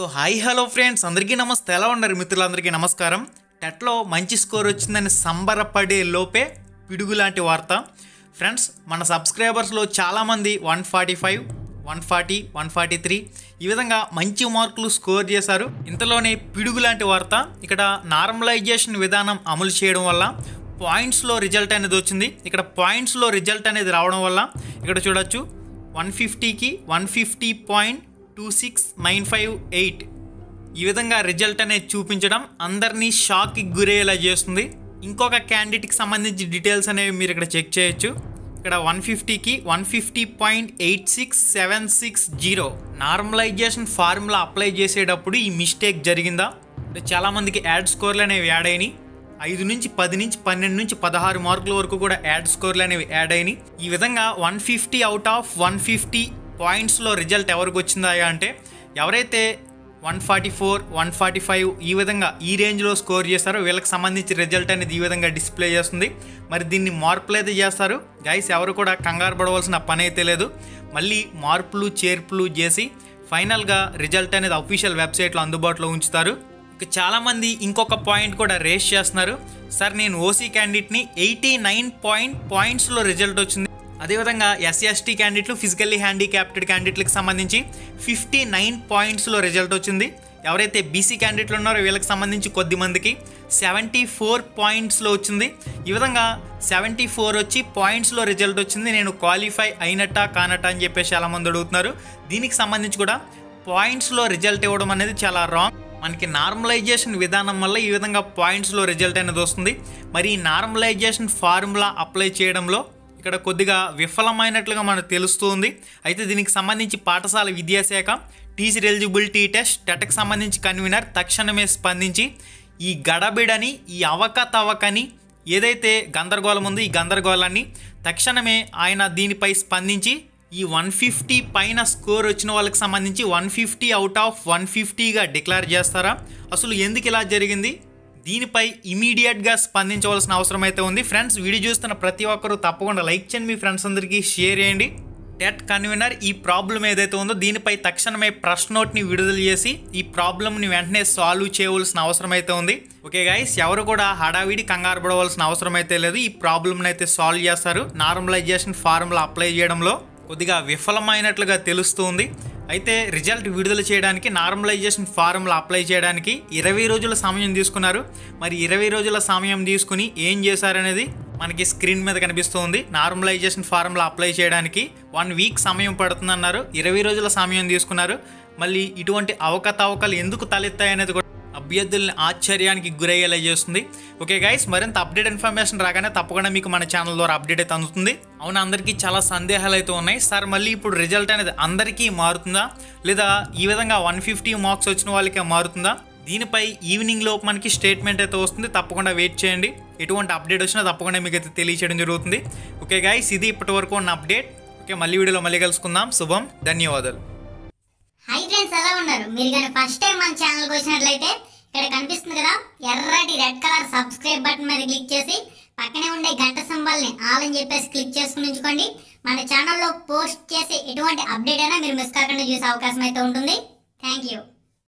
so hi hello friends అందరికీ నమస్తే ఎలా ఉన్నారు మిత్రులందరికీ నమస్కారం టెట్లో మంచి స్కోర్ వచ్చిందని సంబరపడే లోపే పిడుగు లాంటి వార్త ఫ్రెండ్స్ మన సబ్స్క్రైబర్స్లో చాలామంది one forty five one forty one forty three ఈ విధంగా మంచి మార్కులు స్కోర్ చేశారు ఇంతలోనే పిడుగు లాంటి వార్త ఇక్కడ నార్మలైజేషన్ విధానం అమలు చేయడం వల్ల పాయింట్స్లో రిజల్ట్ అనేది వచ్చింది ఇక్కడ పాయింట్స్లో రిజల్ట్ అనేది రావడం వల్ల ఇక్కడ చూడొచ్చు వన్ ఫిఫ్టీకి one fifty point two six nine five eight ఈ విధంగా రిజల్ట్ అనేది చూపించడం అందరినీ షాక్కి గురయ్యేలా చేస్తుంది ఇంకొక క్యాండిడేట్కి సంబంధించి డీటెయిల్స్ అనేవి మీరు ఇక్కడ చెక్ చేయొచ్చు ఇక్కడ వన్ ఫిఫ్టీకి one fifty point eight six seven six zero normalization formula apply చేసేటప్పుడు ఈ మిస్టేక్ జరిగిందా అంటే చాలామందికి యాడ్ స్కోర్లు అనేవి యాడ్ అయినాయి ఐదు నుంచి పది నుంచి పన్నెండు నుంచి పదహారు మార్కుల వరకు కూడా యాడ్ స్కోర్లు అనేవి యాడ్ అయినాయి ఈ విధంగా one fifty out of one fifty పాయింట్స్లో రిజల్ట్ ఎవరికి వచ్చిందా అంటే ఎవరైతే one forty four one forty five ఈ విధంగా ఈ రేంజ్లో స్కోర్ చేస్తారో వీళ్ళకి సంబంధించి రిజల్ట్ అనేది ఈ విధంగా డిస్ప్లే చేస్తుంది మరి దీన్ని మార్పులు అయితే చేస్తారు గైస్ ఎవరు కూడా కంగారు పడవలసిన పని అయితే లేదు మళ్ళీ మార్పులు చేర్పులు చేసి ఫైనల్గా రిజల్ట్ అనేది అఫీషియల్ వెబ్సైట్లో అందుబాటులో ఉంచుతారు ఇక చాలామంది ఇంకొక పాయింట్ కూడా రేస్ చేస్తున్నారు సార్ నేను ఓసీ క్యాండిడేట్ని ఎయిటీ నైన్ పాయింట్ పాయింట్స్లో రిజల్ట్ వచ్చింది అదేవిధంగా ఎస్సీ ఎస్టీ క్యాండిడేట్లు ఫిజికల్లీ హ్యాండిక్యాప్టెడ్ క్యాండిడేట్లకు సంబంధించి ఫిఫ్టీ నైన్ పాయింట్స్లో రిజల్ట్ వచ్చింది ఎవరైతే బీసీ క్యాండిడేట్లు ఉన్నారో వీళ్ళకి సంబంధించి కొద్ది మందికి సెవెంటీ ఫోర్ పాయింట్స్లో వచ్చింది ఈ విధంగా సెవెంటీ ఫోర్ వచ్చి పాయింట్స్లో రిజల్ట్ వచ్చింది నేను క్వాలిఫై అయినట్టా కానట్టా అని చెప్పేసి చాలామంది అడుగుతున్నారు దీనికి సంబంధించి కూడా పాయింట్స్లో రిజల్ట్ ఇవ్వడం అనేది చాలా రాంగ్ మనకి నార్మలైజేషన్ విధానం వల్ల ఈ విధంగా పాయింట్స్లో రిజల్ట్ అనేది వస్తుంది మరి ఈ నార్మలైజేషన్ ఫార్ములా అప్లై చేయడంలో ఇక్కడ కొద్దిగా విఫలమైనట్లుగా మనకు తెలుస్తుంది అయితే దీనికి సంబంధించి పాఠశాల విద్యాశాఖ టీచర్ ఎలిజిబిలిటీ టెస్ట్ టెట్కి సంబంధించి కన్వీనర్ తక్షణమే స్పందించి ఈ గడబిడని ఈ అవకతవకని ఏదైతే గందరగోళం ఉందో ఈ గందరగోళాన్ని తక్షణమే ఆయన దీనిపై స్పందించి ఈ వన్ ఫిఫ్టీ పైన స్కోర్ వచ్చిన వాళ్ళకి సంబంధించి one fifty out of one ఫిఫ్టీగా డిక్లేర్ చేస్తారా అసలు ఎందుకు ఇలా జరిగింది దీనిపై ఇమీడియట్గా స్పందించవలసిన అవసరం అయితే ఉంది ఫ్రెండ్స్ వీడియో చూస్తున్న ప్రతి ఒక్కరూ తప్పకుండా లైక్ చేయండి మీ ఫ్రెండ్స్ అందరికీ షేర్ చేయండి టెట్ కన్వీనర్ ఈ ప్రాబ్లం ఏదైతే ఉందో దీనిపై తక్షణమే ప్రెస్ నోట్ని విడుదల చేసి ఈ ప్రాబ్లమ్ని వెంటనే సాల్వ్ చేయవలసిన అవసరం అయితే ఉంది ఓకే గైస్ ఎవరు కూడా హడావిడి కంగారు పడవలసిన అవసరం అయితే లేదు ఈ ప్రాబ్లమ్ని అయితే సాల్వ్ చేస్తారు నార్మలైజేషన్ ఫార్ములా అప్లై చేయడంలో కొద్దిగా విఫలమైనట్లుగా తెలుస్తుంది అయితే రిజల్ట్ విడుదల చేయడానికి నార్మలైజేషన్ ఫార్ములా అప్లై చేయడానికి ఇరవై రోజుల సమయం తీసుకున్నారు మరి ఇరవై రోజుల సమయం తీసుకుని ఏం చేశారనేది మనకి స్క్రీన్ మీద కనిపిస్తుంది నార్మలైజేషన్ ఫార్ములా అప్లై చేయడానికి వన్ వీక్ సమయం పడుతుందన్నారు ఇరవై రోజుల సమయం తీసుకున్నారు మళ్ళీ ఇటువంటి అవకతవకలు ఎందుకు తలెత్తాయి అనేది కూడా అభ్యర్థుల్ని ఆశ్చర్యానికి గురయ్యేలా చేస్తుంది ఓకే గైస్ మరింత అప్డేట్ ఇన్ఫర్మేషన్ రాగానే తప్పకుండా మీకు మన ఛానల్ ద్వారా అప్డేట్ అయితే అందుతుంది అవును అందరికీ చాలా సందేహాలు అయితే ఉన్నాయి సార్ మళ్ళీ ఇప్పుడు రిజల్ట్ అనేది అందరికీ మారుతుందా లేదా ఈ విధంగా వన్ ఫిఫ్టీ మార్క్స్ వచ్చిన వాళ్ళకే మారుతుందా దీనిపై ఈవినింగ్ లోపు మనకి స్టేట్మెంట్ అయితే వస్తుంది తప్పకుండా వెయిట్ చేయండి ఎటువంటి అప్డేట్ వచ్చినా తప్పకుండా మీకు అయితే తెలియచేయడం జరుగుతుంది ఓకే గైస్ ఇది ఇప్పటి వరకు ఉన్న అప్డేట్ ఓకే మళ్ళీ వీడియోలో మళ్ళీ కలుసుకుందాం శుభం ధన్యవాదాలు హై ఫ్రెండ్స్ ఎలా ఉన్నారు మీరు కానీ ఫస్ట్ టైం మన ఛానల్కి వచ్చినట్లయితే ఇక్కడ కనిపిస్తుంది కదా ఎర్రటి రెడ్ కలర్ సబ్స్క్రైబ్ బటన్ మీద క్లిక్ చేసి పక్కనే ఉండే గంట సింబల్ని ఆల్ అని చెప్పేసి క్లిక్ చేసుకుని ఉంచుకోండి మన ఛానల్లో పోస్ట్ చేసే ఎటువంటి అప్డేట్ అయినా మీరు మిస్ కాకుండా చూసే అవకాశం అయితే ఉంటుంది థ్యాంక్ యూ